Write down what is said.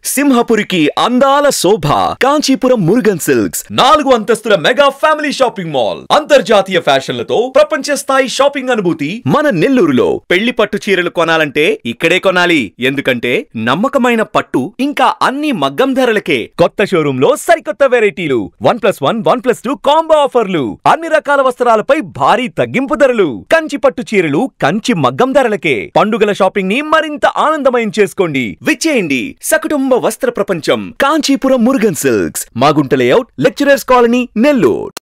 సింహపురికి అందాల శోభ కాంచీపురం మురుగన్ సిల్క్స్ నాలుగు అంతస్తుల మెగా ఫ్యామిలీ షాపింగ్ మాల్ అంతర్జాతీయ ఫ్యాషన్లతో ప్రపంచ స్థాయి షాపింగ్ అనుభూతి మన నెల్లూరులో పెళ్లి పట్టు చీరలు కొనాలంటే ఇక్కడే కొనాలి ఎందుకంటే నమ్మకమైన పట్టు ఇంకా అన్ని మగ్గం ధరలకే కొత్త షోరూమ్ లో సరికొత్త వెరైటీలు one plus one one plus two combo ఆఫర్లు అన్ని రకాల వస్త్రాలపై భారీ తగ్గింపు ధరలు కంచి పట్టు చీరలు కంచి మగ్గం ధరలకే పండుగల షాపింగ్ ని మరింత ఆనందమయం చేసుకోండి విచ్చేయండి సకుటుంబ వస్త్ర ప్రపంచం Kanchipuram Murugan silks Magunta layout lecturers colony Nellore